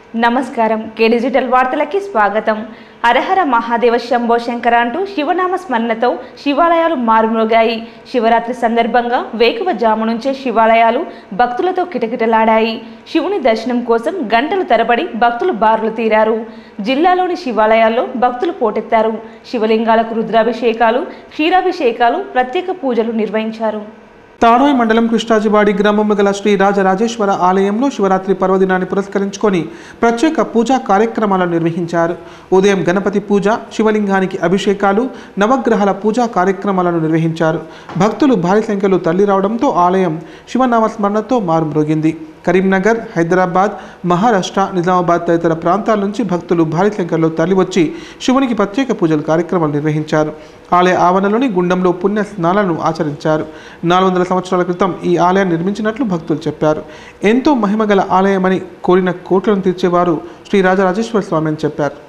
నమస్కారం కే డిజిటల్ వార్తలకి స్వాగతం హరహర మహాదేవ శంభో శంకర అంటూ శివనామ స్మరణతో శివాలయాలు మారుమోగాయి శివరాత్రి సందర్భంగా వేకువ జాము నుంచే శివాలయాలు భక్తులతో కిటకిటలాడాయి శివుని దర్శనం కోసం గంటలు తరబడి భక్తులు బారులు తీరారు జిల్లాలోని శివాలయాల్లో భక్తులు పోటెత్తారు శివలింగాలకు రుద్రాభిషేకాలు క్షీరాభిషేకాలు ప్రత్యేక పూజలు నిర్వహించారు తాడోయ్ మండలం కృష్ణాజివాడి గ్రామంలో గల శ్రీ రాజరాజేశ్వర ఆలయంలో శివరాత్రి పర్వదినాన్ని పురస్కరించుకొని ప్రత్యేక పూజా కార్యక్రమాలను నిర్వహించారు ఉదయం గణపతి పూజ శివలింగానికి అభిషేకాలు నవగ్రహాల పూజా కార్యక్రమాలను నిర్వహించారు భక్తులు భారీ సంఖ్యలో తల్లి రావడంతో ఆలయం శివనామస్మరణతో మారుమ్రోగింది కరీంనగర్ హైదరాబాద్ మహారాష్ట్ర నిజామాబాద్ తదితర ప్రాంతాల నుంచి భక్తులు భారీ సంఖ్యలో తరలివచ్చి శివునికి ప్రత్యేక పూజలు కార్యక్రమాలు నిర్వహించారు ఆలయ ఆవరణలోని గుండంలో పుణ్య స్నానాలను ఆచరించారు నాలుగు వందల సంవత్సరాల క్రితం ఈ ఆలయాన్ని నిర్మించినట్లు భక్తులు చెప్పారు ఎంతో మహిమగల ఆలయమని కోరిన కోట్లను తీర్చేవారు శ్రీ రాజరాజేశ్వర స్వామి అని చెప్పారు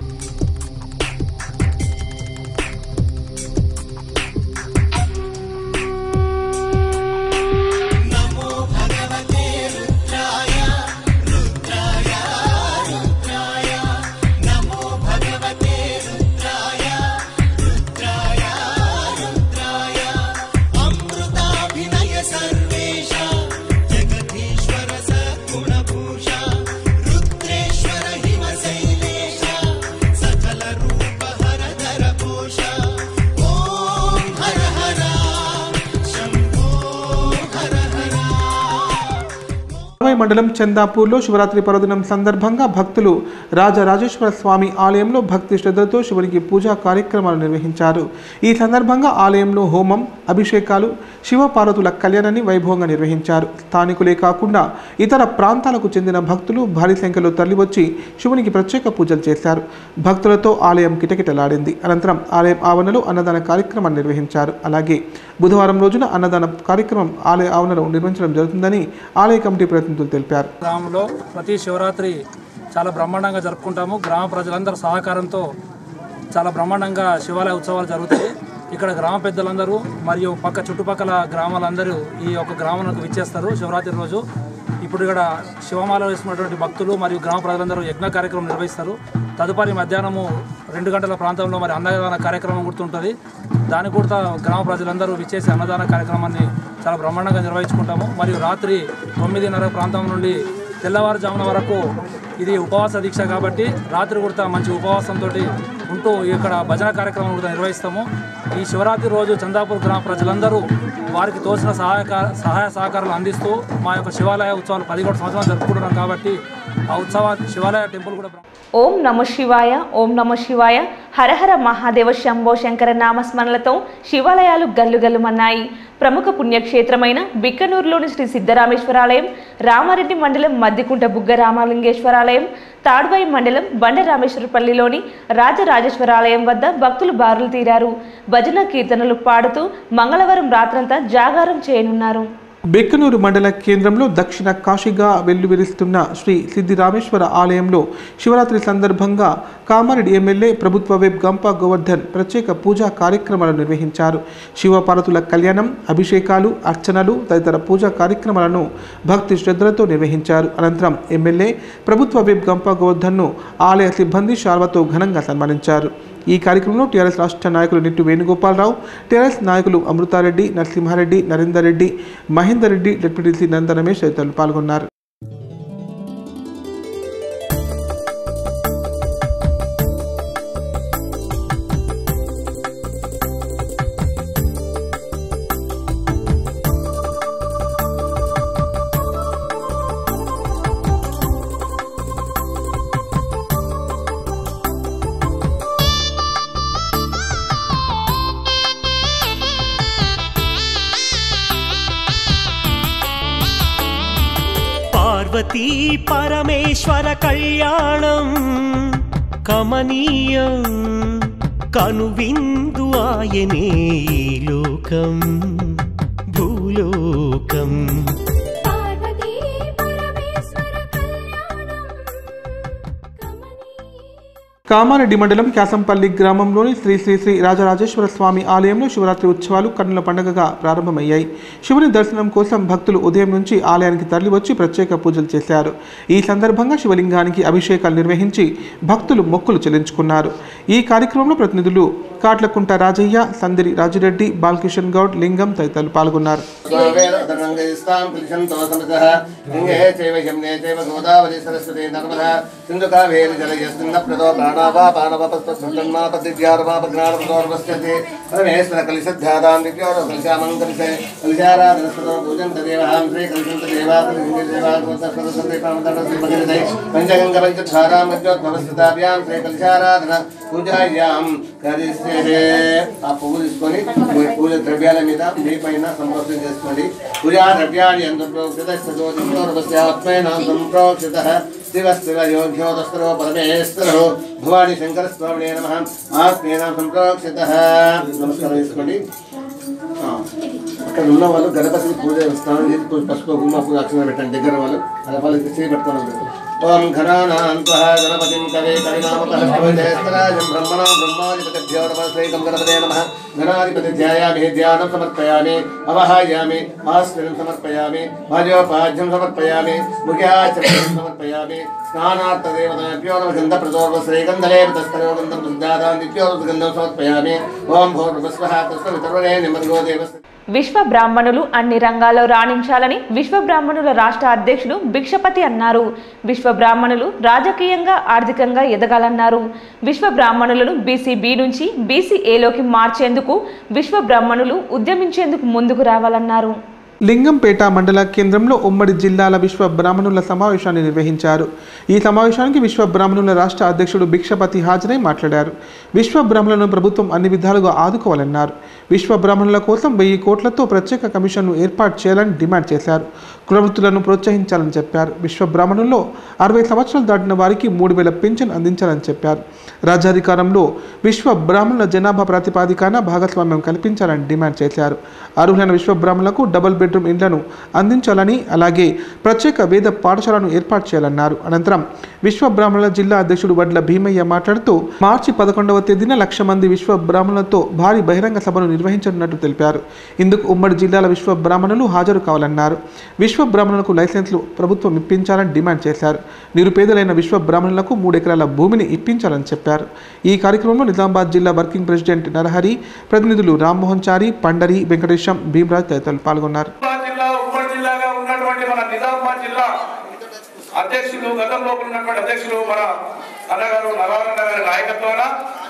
अमृताभिनय सर्वेश जगदीश्वर सद्गुणभूष रुद्रेश्वर हिमशैलेश सकल रूप हरधर भूष ॐ हर हर शम्भो हर हर రామయ్య మండలం చందాపూర్లో శివరాత్రి పర్వదినం సందర్భంగా భక్తులు రాజరాజేశ్వర స్వామి ఆలయంలో భక్తి శ్రద్ధలతో శివునికి పూజా కార్యక్రమాలు నిర్వహించారు ఈ సందర్భంగా ఆలయంలో హోమం అభిషేకాలు శివపార్వతుల కళ్యాణాన్ని వైభవంగా నిర్వహించారు స్థానికులే కాకుండా ఇతర ప్రాంతాలకు చెందిన భక్తులు భారీ సంఖ్యలో తరలివచ్చి శివునికి ప్రత్యేక పూజలు చేశారు భక్తులతో ఆలయం కిటకిటలాడింది అనంతరం ఆలయం ఆవరణలో అన్నదాన కార్యక్రమాన్ని నిర్వహించారు అలాగే బుధవారం రోజున అన్నదాన కార్యక్రమం ఆలయ ఆవరణలో నిర్వహించడం జరుగుతుందని ఆలయ కమిటీ ప్రతినిధులు తెలిపారు గ్రామంలో ప్రతి శివరాత్రి చాలా బ్రహ్మాండంగా జరుపుకుంటాము గ్రామ ప్రజలందరి సహకారంతో చాలా బ్రహ్మాండంగా శివాలయ ఉత్సవాలు జరుగుతాయి ఇక్కడ గ్రామ పెద్దలందరూ మరియు పక్క చుట్టుపక్కల గ్రామాలందరూ ఈ యొక్క గ్రామానికి విచ్చేస్తారు శివరాత్రి రోజు ఇప్పుడు ఇక్కడ శివమాల వేసుకున్నటువంటి భక్తులు మరియు గ్రామ ప్రజలందరూ యజ్ఞ కార్యక్రమం నిర్వహిస్తారు తదుపరి మధ్యాహ్నము రెండు గంటల ప్రాంతంలో మరి అన్నదాన కార్యక్రమం గుర్తుంటుంది దాని కూడా గ్రామ ప్రజలందరూ విచ్చేసి అన్నదాన కార్యక్రమాన్ని చాలా బ్రహ్మాండంగా నిర్వహించుకుంటాము మరియు రాత్రి తొమ్మిదిన్నర ప్రాంతం నుండి తెల్లవారుజామున వరకు ఇది ఉపవాస దీక్ష కాబట్టి రాత్రి కూడా మంచి ఉపవాసంతో ఉంటూ ఇక్కడ భజన కార్యక్రమం కూడా నిర్వహిస్తాము ఈ శివరాత్రి రోజు చందాపూర్ గ్రామ ప్రజలందరూ వారికి తోచిన సహాయక సహాయ సహకారాలు అందిస్తూ మా యొక్క శివాలయ ఉత్సవాలు పదిహేడు సంవత్సరాలు జరుపుకుంటున్నాం కాబట్టి ఆ ఉత్సవ శివాలయ టెంపుల్ కూడా బ్రహ్మ- ఓం నమ శివాయ ఓం నమ శివాయ హరహర మహాదేవ శంభో శంకర నామస్మరణలతో శివాలయాలు గల్లుగల్లుమన్నాయి ప్రముఖ పుణ్యక్షేత్రమైన బిక్కనూరులోని శ్రీ సిద్ధరామేశ్వరాలయం రామారెడ్డి మండలం మద్దికుంట బుగ్గ రామలింగేశ్వరాలయం తాడ్వాయి మండలం బండరామేశ్వరపల్లిలోని రాజరాజేశ్వరాలయం వద్ద భక్తులు బారులు తీరారు భజన కీర్తనలు పాడుతూ మంగళవారం రాత్రంతా జాగారం చేయనున్నారు బెక్కనూరు మండల కేంద్రంలో దక్షిణ కాశీగా వెల్లువిరుస్తున్న శ్రీ సిద్ధిరామేశ్వర ఆలయంలో శివరాత్రి సందర్భంగా కామారెడ్డి ఎమ్మెల్యే ప్రభుత్వ వెబ్ గంప గోవర్ధన్ ప్రత్యేక పూజా కార్యక్రమాలు నిర్వహించారు శివపార్వతుల కళ్యాణం అభిషేకాలు అర్చనలు తదితర పూజా కార్యక్రమాలను భక్తి శ్రద్ధలతో నిర్వహించారు అనంతరం ఎమ్మెల్యే ప్రభుత్వ వెబ్ గంప గోవర్ధన్ను ఆలయ సిబ్బంది శాల్వతో ఘనంగా సన్మానించారు ఈ కార్యక్రమంలో టీఆర్ఎస్ రాష్ట్ర నాయకులు నిట్టు వేణుగోపాలరావు టీఆర్ఎస్ నాయకులు అమృతారెడ్డి నరసింహారెడ్డి నరేందర్ రెడ్డి మహేందర్ రెడ్డి డిప్యూటీ నంద రమేష్ తదితరులు పాల్గొన్నారు పార్వతీ పరమేశ్వర కళ్యాణం కమనీయం కనువిందు ఆయనే ఈ లోకం భూలోకం పార్వతీ పరమేశ్వర కళ్యాణం కమనీయ కామారెడ్డి మండలం క్యాసంపల్లి గ్రామంలోని శ్రీ శ్రీ శ్రీ రాజరాజేశ్వర స్వామి ఆలయంలో శివరాత్రి ఉత్సవాలు కన్నుల పండుగగా ప్రారంభమయ్యాయి శివుని దర్శనం కోసం భక్తులు ఉదయం నుంచి ఆలయానికి తరలివచ్చి ప్రత్యేక పూజలు చేశారు ఈ సందర్భంగా శివలింగానికి అభిషేకాలు నిర్వహించి భక్తులు మొక్కులు చెల్లించుకున్నారు ఈ కార్యక్రమంలో ప్రతినిధులు కాట్లకుంట రాజయ్య సందిరి రాజిరెడ్డి బాలకిషన్ గౌడ్ లింగం తదితరులు పాల్గొన్నారు స్వావేదరంగైస్తాం పిలిషంతో సమతః లింగే చైవ యమ్నే చైవ గోదావరి సరస్వతి నర్మదా సింధు కావేరి జలయస్మిన్న ప్రదో ప్రాణావా పాణవపస్తన్మాపదివ్యారమాపజ్ఞానప్రదోర్వస్యతే పరమేశ్వర కలిశధ్యాదాం దివ్యోర కలిశామం కలిశే కలిశారాధనస్పదో పూజంత దేవహాం శ్రీ కలిశంత దేవాతలింగే దేవాత్మసర్వసర్వే పంచగంగ పంచధారాం మధ్యోద్భవస్థితాభ్యాం శ్రీ కలిశారాధన పూజాయాం కరిస్తే ఆ పువ్వు తీసుకొని పూజ ద్రవ్యాల మీద మీ పైన సంప్రోక్షణ చేసుకోండి పూజా ద్రవ్యాన్ని అంతర్ప్రోక్షిత ఆత్మేన సంప్రోక్షిత శివ శివ యోగ్యోదస్తరో పరమేశ్వరో భవాని శంకర స్వామినే నమ ఆత్మేన సంప్రోక్షిత నమస్కారం చేసుకోండి ఆ, అక్కడ ఉన్న వాళ్ళు గణపతికి పూజ స్నానం చేసి పూజ పసుపు గుమ్మ పూజ అక్షరం పెట్టండి దగ్గర వాళ్ళు అలా వాళ్ళకి చేయి పెట్టుకోవాలి ఓం ఘనానాన్వః గణపతిం కవే కవినామకహస్తరాజం బ్రహ్మణా బ్రహ్మాధిపతిభ్యో నమః శ్రీకం గణపతే నమః గణాధిపతి ధ్యాయామి ధ్యానం సమర్పయామి అవహాయామి ఆస్మినం సమర్పయామి భాజోపాధ్యం సమర్పయామి ముఖ్యాచరణం సమర్పయామి స్నానార్థదేవతాభ్యో నమ గంధ ప్రచోర్వ శ్రీగంధలే తస్కరో గంధం ప్రజాదాం నిత్యో గంధం సమర్పయామి ఓం భోర్వస్వః తస్మ వితర్వణే నిమర్గో దేవస్య విశ్వ బ్రాహ్మణులు అన్ని రంగాల్లో రాణించాలని విశ్వ బ్రాహ్మణుల రాష్ట్ర అధ్యక్షుడు భిక్షపతి అన్నారు విశ్వ బ్రాహ్మణులు రాజకీయంగా ఆర్థికంగా ఎదగాలన్నారు విశ్వ బ్రాహ్మణులను బీసీ బి నుంచి బీసీ ఏలోకి మార్చేందుకు విశ్వ బ్రాహ్మణులు ఉద్యమించేందుకు ముందుకు రావాలన్నారు లింగంపేట మండల కేంద్రంలో ఉమ్మడి జిల్లాల విశ్వ బ్రాహ్మణుల సమావేశాన్ని నిర్వహించారు ఈ సమావేశానికి విశ్వ బ్రాహ్మణుల రాష్ట్ర అధ్యక్షుడు భిక్షపతి హాజరై మాట్లాడారు విశ్వ బ్రాహ్మణులను ప్రభుత్వం అన్ని విధాలుగా ఆదుకోవాలన్నారు విశ్వ బ్రాహ్మణుల కోసం వెయ్యి కోట్లతో ప్రత్యేక కమిషన్ను ఏర్పాటు చేయాలని డిమాండ్ చేశారు కులవృత్తులను ప్రోత్సహించాలని చెప్పారు విశ్వ బ్రాహ్మణుల్లో అరవై సంవత్సరాలు దాటిన వారికి మూడు వేల పింఛన్ అందించాలని చెప్పారు రాజ్యాధికారంలో విశ్వ బ్రాహ్మణుల జనాభా ప్రాతిపాదికన భాగస్వామ్యం కల్పించాలని డిమాండ్ చేశారు అర్హులైన విశ్వ బ్రాహ్మణులకు డబుల్ బెడ్రూమ్ ఇండ్లను అందించాలని అలాగే ప్రత్యేక వేద పాఠశాలను ఏర్పాటు చేయాలన్నారు అనంతరం విశ్వ బ్రాహ్మణుల జిల్లా అధ్యక్షుడు వడ్ల భీమయ్య మాట్లాడుతూ మార్చి పదకొండవ తేదీన లక్ష మంది విశ్వ బ్రాహ్మణులతో భారీ బహిరంగ సభను నిర్వహించనున్నట్టు తెలిపారు ఇందుకు ఉమ్మడి జిల్లాల విశ్వ బ్రాహ్మణులు హాజరు కావాలన్నారు విశ్వ బ్రాహ్మణులకు లైసెన్స్లు ప్రభుత్వం ఇప్పించాలని డిమాండ్ చేశారు నిరుపేదలైన విశ్వ బ్రాహ్మణులకు మూడు ఎకరాల భూమిని ఇప్పించాలని చెప్పారు ఈ కార్యక్రమంలో నిజామాబాద్ జిల్లా వర్కింగ్ ప్రెసిడెంట్ నరహరి ప్రతినిధులు రామ్మోహన్ చారి పండరి వెంకటేశం భీమరాజ్ తదితరులు పాల్గొన్నారు నిజామాబాద్ జిల్లా ఉమ్మడి జిల్లాగా ఉన్నటువంటి మన నిజామాబాద్ జిల్లా అధ్యక్షులు గతంలో ఉన్నటువంటి అధ్యక్షులు మన అన్నగారు నరారణ గారి నాయకత్వాన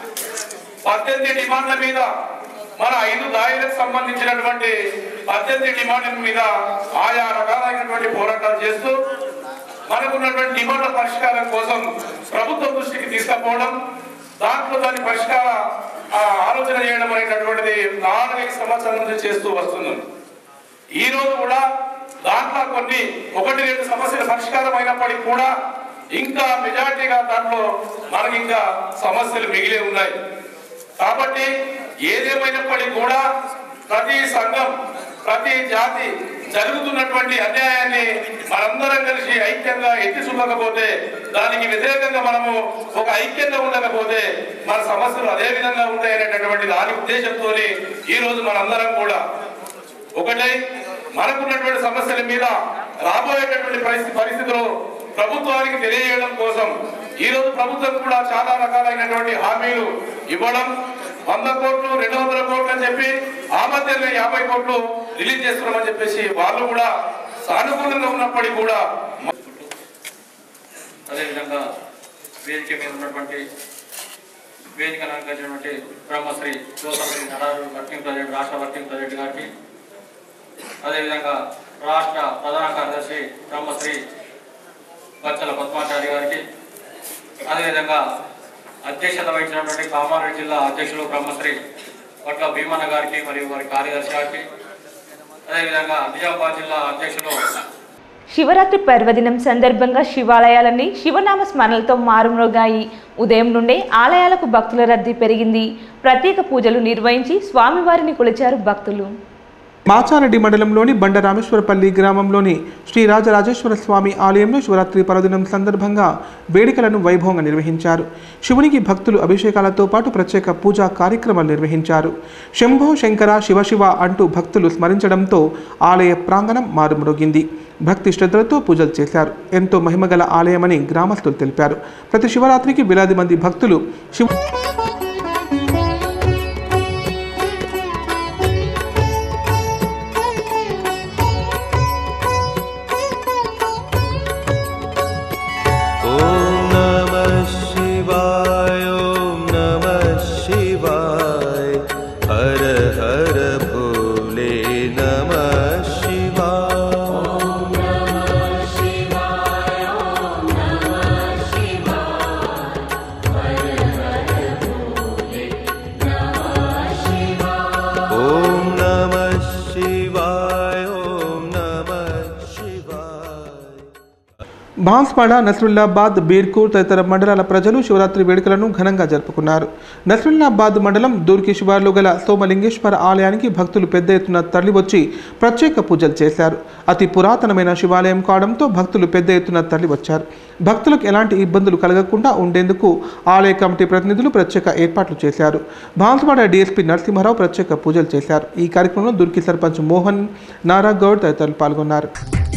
పద్దెనిమిది డిమాండ్ల మీద మన ఐదు దాయిలకు సంబంధించినటువంటి పద్దెనిమిది డిమాండ్ల మీద ఆయా రకాలైనటువంటి పోరాటాలు చేస్తూ మనకున్నటువంటి డిమాండ్ల పరిష్కారం కోసం ప్రభుత్వం దృష్టికి తీసుకుపోవడం దాంట్లో దాని పరిష్కార ఆ, ఆలోచన చేయడం అనేటటువంటిది నాలుగైదు సంవత్సరాల నుంచి చేస్తూ వస్తున్నాం ఈ రోజు కూడా దాంట్లో కొన్ని ఒకటి రెండు సమస్యలు పరిష్కారం అయినప్పటికీ కూడా ఇంకా మెజార్టీగా దాంట్లో మనకి ఇంకా సమస్యలు మిగిలే ఉన్నాయి కాబట్టి ఏదేమైనప్పటికీ కూడా ప్రతి సంఘం ప్రతి జాతి జరుగుతున్నటువంటి అన్యాయాన్ని మనందరం కలిసి ఐక్యంగా ఎత్తి చూపకపోతే దానికి వ్యతిరేకంగా మనము ఒక ఐక్యంగా ఉండకపోతే మన సమస్యలు అదే విధంగా ఉంటాయనేటటువంటి దాని ఉద్దేశంతో ఈ రోజు మనందరం కూడా ఒకటై మనకున్నటువంటి సమస్యల మీద రాబోయేటటువంటి పరిస్థితి పరిస్థితిలో ప్రభుత్వానికి తెలియజేయడం కోసం ఈ రోజు ప్రభుత్వం కూడా చాలా రకాలైనటువంటి హామీలు ఇవ్వడం వంద కోట్లు రెండు వందల కోట్లు అని చెప్పి ఆ మధ్యలో యాభై కోట్లు రిలీజ్ చేస్తున్నామని చెప్పేసి వాళ్ళు కూడా సానుకూలంగా ఉన్నప్పటికీ కూడా అదేవిధంగా వేదిక మీద ఉన్నటువంటి వేదిక అలంకరించినటువంటి Brahmasri Joseph Nadar working president రాష్ట్ర వర్కింగ్ ప్రెసిడెంట్ గారికి అదేవిధంగా రాష్ట్ర ప్రధాన కార్యదర్శి బ్రహ్మశ్రీ బచ్చల పద్మాచారి గారికి అదేవిధంగా అధ్యక్షత వహించినటువంటి కామారెడ్డి జిల్లా అధ్యక్షులు బ్రహ్మశ్రీ పట్ల భీమన్న గారికి మరియు వారి కార్యదర్శి గారికి అదేవిధంగా నిజామాబాద్ జిల్లా అధ్యక్షులు శివరాత్రి పర్వదినం సందర్భంగా శివాలయాలన్నీ శివనామ స్మరణలతో మారుమ్రోగాయి ఉదయం నుండే ఆలయాలకు భక్తుల రద్దీ పెరిగింది ప్రత్యేక పూజలు నిర్వహించి స్వామివారిని కొలిచారు భక్తులు మాచారెడ్డి మండలంలోని బండ రామేశ్వరపల్లి గ్రామంలోని శ్రీ రాజరాజేశ్వర స్వామి ఆలయంలో శివరాత్రి పర్వదినం సందర్భంగా వేడుకలను వైభవంగా నిర్వహించారు శివునికి భక్తులు అభిషేకాలతో పాటు ప్రత్యేక పూజా కార్యక్రమాలు నిర్వహించారు శంభో శంకర శివశివ అంటూ భక్తులు స్మరించడంతో ఆలయ ప్రాంగణం మారుమ్రోగింది భక్తి శ్రద్ధలతో పూజలు చేశారు ఎంతో మహిమగల ఆలయమని గ్రామస్తులు తెలిపారు ప్రతి శివరాత్రికి వేలాది మంది భక్తులు శివ ॐ नमः शिवाय ॐ नमः शिवाय हर हर भोले नमः शिवाय ॐ नमः शिवाय ॐ नमः शिवाय బాన్స్వాడ నస్రుల్లాబాద్ బీర్కూర్ తదితర మండలాల ప్రజలు శివరాత్రి వేడుకలను ఘనంగా జరుపుకున్నారు నస్రుల్లాబాద్ మండలం దూర్కి శివార్లో గల సోమలింగేశ్వర ఆలయానికి భక్తులు పెద్ద ఎత్తున తరలివచ్చి ప్రత్యేక పూజలు చేశారు అతి పురాతనమైన శివాలయం కావడంతో భక్తులు పెద్ద ఎత్తున తరలివచ్చారు భక్తులకు ఎలాంటి ఇబ్బందులు కలగకుండా ఉండేందుకు ఆలయ కమిటీ ప్రతినిధులు ప్రత్యేక ఏర్పాట్లు చేశారు బాన్స్వాడ డీఎస్పీ నరసింహారావు ప్రత్యేక పూజలు చేశారు ఈ కార్యక్రమంలో దుర్కి సర్పంచ్ మోహన్ నారాగౌడ్ తదితరులు పాల్గొన్నారు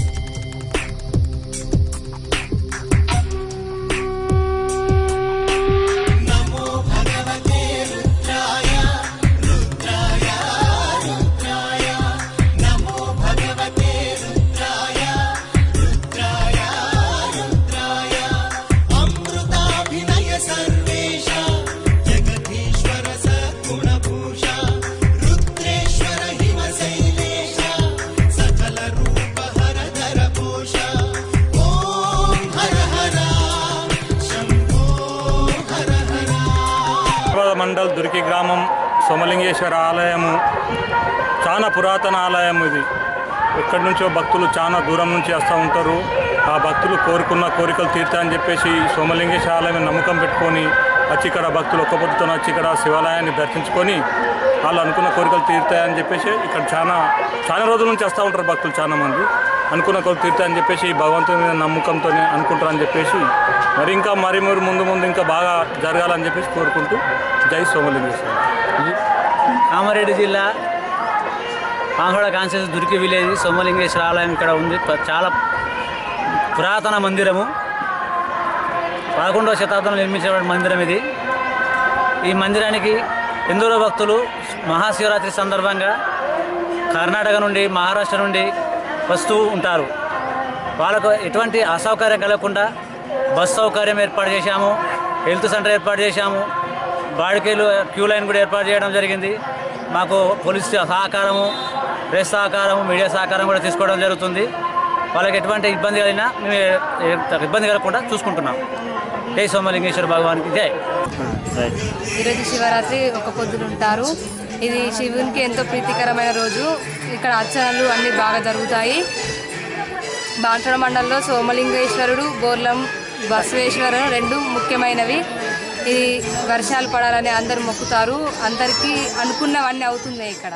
नमो भगवते रुद्राय रुद्राय रुद्राय नमो भगवते रुद्राय रुद्राय रुद्राय अमृताभिनय सर्वेशा जगदीश्वर सद्गुणभूषा रुद्रेश्वर हिमशैलेशा सकलरूपहरधर भूषा ॐ हर हर शम्भो हर हर హైదరాబాద్ మండల్ దుర్కి గ్రామం సోమలింగేశ్వర ఆలయము చాలా పురాతన ఆలయం ఇది ఎక్కడి నుంచో భక్తులు చాలా దూరం నుంచి వస్తూ ఉంటారు ఆ భక్తులు కోరుకున్న కోరికలు తీర్చాయని చెప్పేసి సోమలింగేశ్వర ఆలయం నమ్మకం పెట్టుకొని వచ్చి ఇక్కడ భక్తులు ఒక్క పొద్దుతో వచ్చి ఇక్కడ శివాలయాన్ని దర్శించుకొని వాళ్ళు అనుకున్న కోరికలు తీరుతాయని చెప్పేసి ఇక్కడ చాలా చాలా రోజుల నుంచి వస్తూ ఉంటారు భక్తులు చాలా మంది అనుకున్న కోరికలు తీరుతాయని చెప్పేసి భగవంతుని మీద నమ్మకంతో అనుకుంటారని చెప్పేసి మరి ఇంకా మరి మరి ముందు ముందు ఇంకా బాగా జరగాలని చెప్పేసి కోరుకుంటూ జై సోమలింగేశ్వర కామారెడ్డి జిల్లా పాంహోడ కాన్సెన్స్ దుర్కి విలేజ్ సోమలింగేశ్వర ఆలయం ఇక్కడ ఉంది ప- చాలా పురాతన మందిరము పదకొండవ శతాబ్దంలో నిర్మించిన మందిరం ఇది ఈ మందిరానికి ఎందరో భక్తులు మహాశివరాత్రి సందర్భంగా కర్ణాటక నుండి మహారాష్ట్ర నుండి వస్తూ ఉంటారు వాళ్ళకు ఎటువంటి అసౌకర్యం కలగకుండా బస్ సౌకర్యం ఏర్పాటు చేశాము హెల్త్ సెంటర్ ఏర్పాటు చేశాము బాడికేలు క్యూ లైన్ కూడా ఏర్పాటు చేయడం జరిగింది మాకు పోలీస్ సహకారము ప్రెస్ సహకారము మీడియా సహకారం కూడా తీసుకోవడం జరుగుతుంది వాళ్ళకి ఎటువంటి ఇబ్బంది కలిగినా మేము ఏ- ఇబ్బంది కలగకుండా చూసుకుంటున్నాం జై సోమలింగేశ్వర భగవానికి జై ఈరోజు శివరాత్రి ఒక పొద్దులు ఉంటారు ఇది శివునికి ఎంతో ప్రీతికరమైన రోజు ఇక్కడ అర్చనలు అన్నీ బాగా జరుగుతాయి బాన్సడ మండలంలో సోమలింగేశ్వరుడు బోర్లం బసవేశ్వరం రెండు ముఖ్యమైనవి ఇది వర్షాలు పడాలని అందరూ మొక్కుతారు అందరికీ అనుకున్నవన్నీ అవుతున్నాయి ఇక్కడ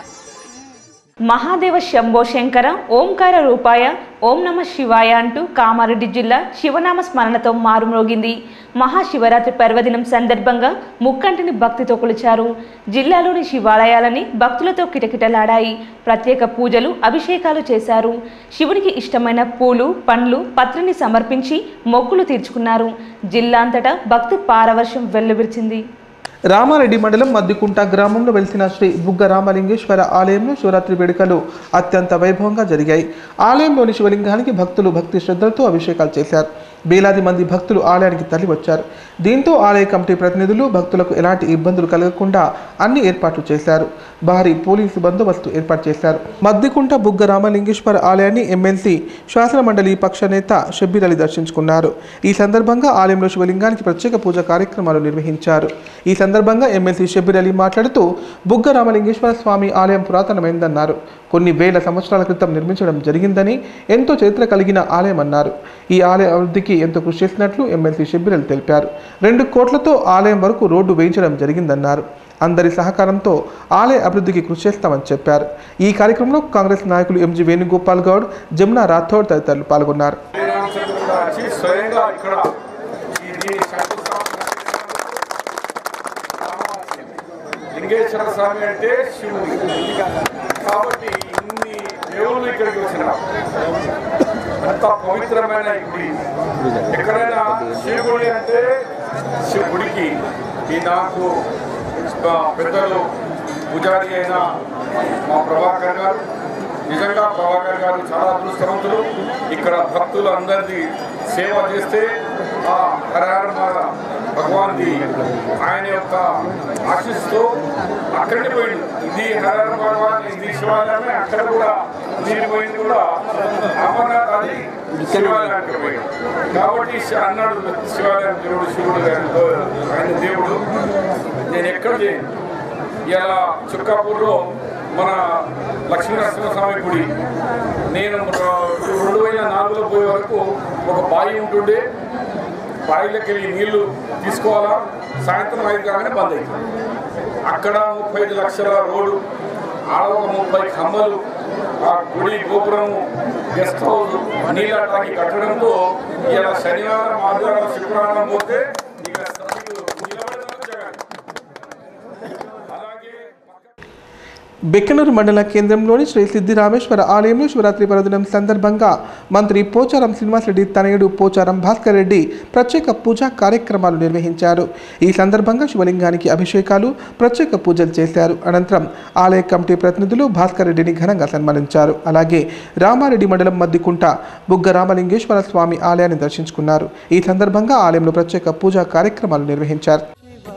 మహాదేవ శంభో శంకర ఓంకార రూపాయ ఓం నమ శివాయ అంటూ కామారెడ్డి జిల్లా శివనామ స్మరణతో మారుమ్రోగింది మహాశివరాత్రి పర్వదినం సందర్భంగా ముక్కంటిని భక్తితో కొలిచారు జిల్లాలోని శివాలయాలని భక్తులతో కిటకిటలాడాయి ప్రత్యేక పూజలు అభిషేకాలు చేశారు శివునికి ఇష్టమైన పూలు పండ్లు పత్రిని సమర్పించి మొక్కులు తీర్చుకున్నారు జిల్లా అంతటా భక్తి పారవర్షం వెల్లువిరిచింది రామారెడ్డి మండలం మద్దికుంట గ్రామంలో వెలిసిన శ్రీ బుగ్గ రామలింగేశ్వర ఆలయంలో శివరాత్రి వేడుకలు అత్యంత వైభవంగా జరిగాయి ఆలయంలోని శివలింగానికి భక్తులు భక్తి శ్రద్ధలతో అభిషేకాలు చేశారు వేలాది మంది భక్తులు ఆలయానికి తరలి వచ్చారు దీంతో ఆలయ కమిటీ ప్రతినిధులు భక్తులకు ఎలాంటి ఇబ్బందులు కలగకుండా అన్ని ఏర్పాట్లు చేశారు భారీ పోలీసు బందోబస్తు ఏర్పాటు చేశారు మద్దికుంట బుగ్గ రామలింగేశ్వర ఆలయాన్ని ఎమ్మెల్సీ శాసన మండలి పక్ష నేత షబ్బీర్ అలీ దర్శించుకున్నారు ఈ సందర్భంగా ఆలయంలో శివలింగానికి ప్రత్యేక పూజ కార్యక్రమాలు నిర్వహించారు ఈ సందర్భంగా ఎమ్మెల్సీ షబ్బీర్ అలీ మాట్లాడుతూ బుగ్గ రామలింగేశ్వర స్వామి ఆలయం పురాతనమైందన్నారు కొన్ని వేల సంవత్సరాల క్రితం నిర్మించడం జరిగిందని ఎంతో చరిత్ర కలిగిన ఆలయం అన్నారు ఈ ఆలయ అభివృద్ధికి ఎంతో కృషి చేసినట్లు ఎమ్మెల్సీ షబ్బీర్ అలీ తెలిపారు రెండు కోట్లతో ఆలయం వరకు రోడ్డు వేయించడం జరిగిందన్నారు అందరి సహకారంతో ఆలయ అభివృద్ధికి కృషి చేస్తామని చెప్పారు ఈ కార్యక్రమంలో కాంగ్రెస్ నాయకులు ఎంజి వేణుగోపాల్ గౌడ్ జమునా రాథోడ్ తదితరులు పాల్గొన్నారు శ్రీరామచంద్రుడు కూడా వచ్చి స్వయంగా ఇక్కడ ఈ దీని శంకుస్థాపన లింగేశ్వర స్వామి అంటే శివుడు కాబట్టి ఇన్ని దేవుళ్ళు ఇక్కడికి వచ్చిన అంత పవిత్రమైన ఈ గుడి ఎక్కడైనా శివుడి అంటే శివుడికి ఈ నాకు ఆ, పెద్దలు పూజారి అయిన మా ప్రభాకర్ గారు నిజంగా ప్రభాకర్ గారు చాలా అదృష్టవంతులు ఇక్కడ భక్తులు అందరిది సేవ చేస్తే ఆ హరహర భగవాన్ది ఆయన యొక్క ఆశిస్తూ అక్కడికి పోయింది ఇది హరహర భగవాన్ ఇది శివాలయమే అక్కడ కూడా నీరు పోయింది కూడా అమర్నాథ్ అది శివాలయానికి పోయింది కాబట్టి శ- అన్నాడు శివాలయం దేవుడు శివుడు గారు, ఆయన దేవుడు నేను ఎక్కడ చేయను ఇలా చుక్కాపూర్లో మన లక్ష్మీనరసింహస్వామి గుడి నేను రెండు వేల నాలుగులో పోయే వరకు ఒక బావి ఉంటుండే బావిలోకి వెళ్ళి నీళ్లు తీసుకోవాలా సాయంత్రం ఐదు కాగానే బంద్ అయింది అక్కడ ముప్పై ఐదు లక్షల రోడ్డు ఆడ ఒక ముప్పై కమ్మలు ఆ గుడి గోపురం గెస్ట్ హౌస్ నీళ్ళటానికి కట్టడంతో ఇలా శనివారం ఆదివారం శుక్రవారం పోతే ఇక అసలు నిలబడడం జరగాలి అలాగే బెక్కనూరు మండల కేంద్రంలోని శ్రీ సిద్ధి రామేశ్వర ఆలయంలో శివరాత్రి పర్వదినం సందర్భంగా మంత్రి పోచారం శ్రీనివాసరెడ్డి తనయుడు పోచారం భాస్కర్ రెడ్డి ప్రత్యేక పూజా కార్యక్రమాలు నిర్వహించారు ఈ సందర్భంగా శివలింగానికి అభిషేకాలు ప్రత్యేక పూజలు చేశారు అనంతరం ఆలయ కమిటీ ప్రతినిధులు భాస్కర్ రెడ్డిని ఘనంగా సన్మానించారు అలాగే రామారెడ్డి మండలం మద్దికుంట బుగ్గ రామలింగేశ్వర స్వామి ఆలయాన్ని దర్శించుకున్నారు ఈ సందర్భంగా ఆలయంలో ప్రత్యేక పూజా కార్యక్రమాలు నిర్వహించారు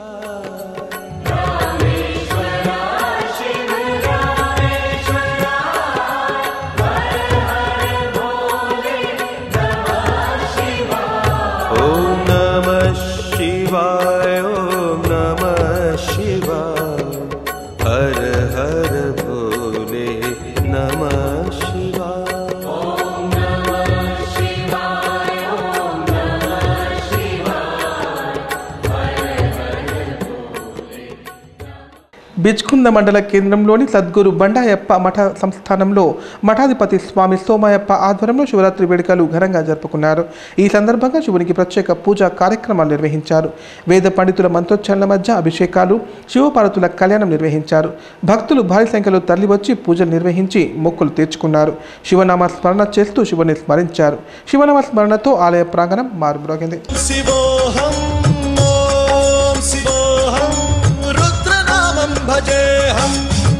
ॐ नमः शिवाय ॐ नमः शिवाय हर हर भोले नमः शिवाय బిచ్కుంద మండల కేంద్రంలోని సద్గురు బండాయప్ప మఠ సంస్థానంలో మఠాధిపతి స్వామి సోమాయప్ప ఆధ్వర్యంలో శివరాత్రి వేడుకలు ఘనంగా జరుపుకున్నారు ఈ సందర్భంగా శివునికి ప్రత్యేక పూజా కార్యక్రమాలు నిర్వహించారు వేద పండితుల మంత్రోచ్చారణల మధ్య అభిషేకాలు శివపార్వతుల కళ్యాణం నిర్వహించారు భక్తులు భారీ సంఖ్యలో తరలివచ్చి పూజలు నిర్వహించి మొక్కులు తీర్చుకున్నారు శివనామ స్మరణ చేస్తూ శివుని స్మరించారు శివనామ స్మరణతో ఆలయ ప్రాంగణం మారుమ్రోగింది शिवोऽहं ॐ शिवोऽहं रुद्रनामं भजेऽहम्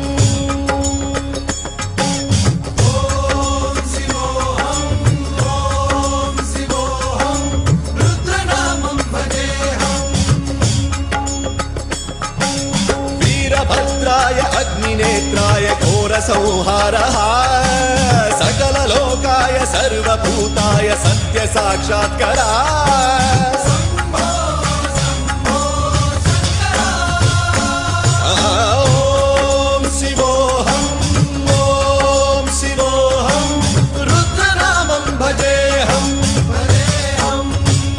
ॐ शिवोऽहं ॐ शिवोऽहं रुद्रनामं भजेऽहम् वीरभद्राय अग्निनेत्राय घोरसंहारः सकललोकाय सर्वभूताय सत्यसाक्षात्करा ॐ शिवोऽहं ॐ शिवोऽहं रुद्रनामं भजेऽहम् भजेऽहम्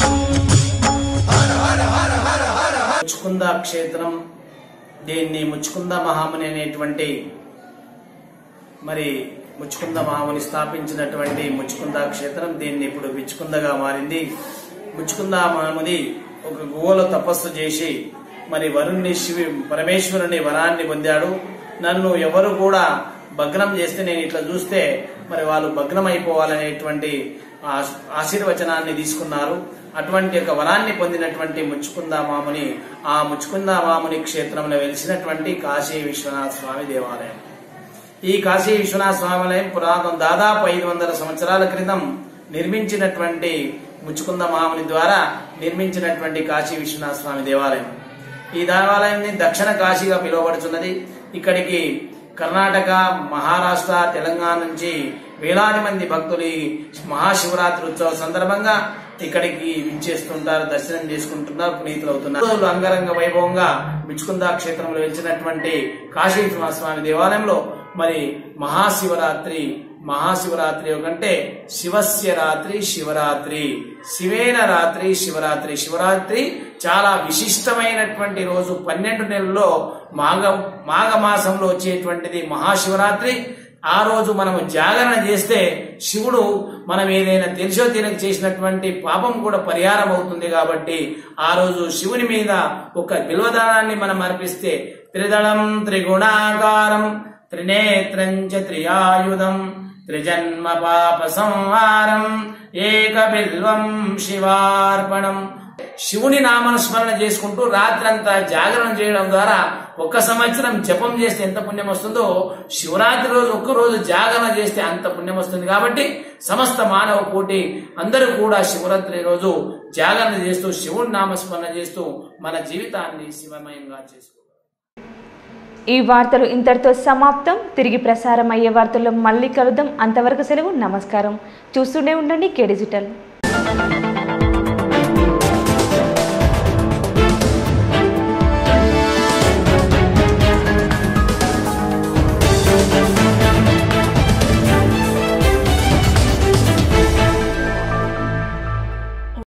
हर हर हर हर हर हर ముచ్చుకుంద క్షేత్రం దీన్ని ముచ్చుకుంద మహాముని అనేటువంటి మరి ముచ్చుకుంద మహాముని స్థాపించినటువంటి ముచ్చుకుంద క్షేత్రం దీన్ని ఇప్పుడు విచ్చుకుందగా మారింది ముచ్చుకుంద మహాముని ఒక గుహలో తపస్సు చేసి మరి వరుణ్ణి శివి పరమేశ్వరుని వరాన్ని పొందాడు నన్ను ఎవరు కూడా భగ్నం చేస్తే నేను ఇట్లా చూస్తే మరి వాళ్ళు భగ్నం అయిపోవాలనేటువంటి ఆశ- ఆశీర్వచనాన్ని తీసుకున్నారు అటువంటి ఒక వరాన్ని పొందినటువంటి ముచ్చుకుంద మాముని ఆ ముచ్చుకుంద మాముని క్షేత్రంలో వెలిసినటువంటి కాశీ విశ్వనాథ స్వామి దేవాలయం ఈ కాశీ విశ్వనాథ స్వామి ఆలయం పురాతన దాదాపు ఐదు వందల సంవత్సరాల క్రితం నిర్మించినటువంటి ముచ్చుకుంద మాముని ద్వారా నిర్మించినటువంటి కాశీ విశ్వనాథ స్వామి దేవాలయం ఈ దేవాలయాన్ని దక్షిణ కాశీగా పిలువబడుతున్నది ఇక్కడికి కర్ణాటక మహారాష్ట్ర తెలంగాణ నుంచి వేలాది మంది భక్తులు ఈ మహాశివరాత్రి ఉత్సవ సందర్భంగా ఇక్కడికి విచ్చేస్తుంటారు దర్శనం చేసుకుంటున్నారు పునీతులు అవుతున్నారు రోజులు అంగరంగ వైభవంగా మిచ్చుకుందా క్షేత్రంలో వెలిచినటువంటి కాశీ స్వామి దేవాలయంలో మరి మహాశివరాత్రి మహాశివరాత్రి కంటే శివస్య రాత్రి శివరాత్రి శివేన రాత్రి శివరాత్రి శివరాత్రి చాలా విశిష్టమైనటువంటి రోజు పన్నెండు నెలల్లో మాఘ మాఘ మాసంలో వచ్చేటువంటిది మహాశివరాత్రి ఆ రోజు మనము జాగరణ చేస్తే శివుడు మనం ఏదైనా తెలిసో తెలియక చేసినటువంటి పాపం కూడా పరిహారం అవుతుంది కాబట్టి ఆ రోజు శివుని మీద ఒక బిల్వదానాన్ని మనం అర్పిస్తే త్రిదళం త్రిగుణాకారం త్రినేత్రం చ త్రియాయుధం త్రిజన్మ పాప సంహారం ఏక బిల్వం శివార్పణం శివుని నామస్మరణ చేసుకుంటూ రాత్రంతా జాగరణ చేయడం ద్వారా ఒక్క సంవత్సరం జపం చేస్తే ఎంత పుణ్యం వస్తుందో శివరాత్రి రోజు ఒక్క రోజు జాగరణ చేస్తే అంత పుణ్యం వస్తుంది కాబట్టి సమస్త మానవ కోటి అందరూ కూడా శివరాత్రి రోజు జాగరణ చేస్తూ శివుని నామస్మరణ చేస్తూ మన జీవితాన్ని శివమయంగా చేసుకోవాలి ఈ వార్తలు ఇంతటితో సమాప్తం తిరిగి ప్రసారం అయ్యే వార్తల్లో మళ్ళీ కలుద్దాం అంతవరకు సెలవు నమస్కారం చూస్తూనే ఉండండి కే డిజిటల్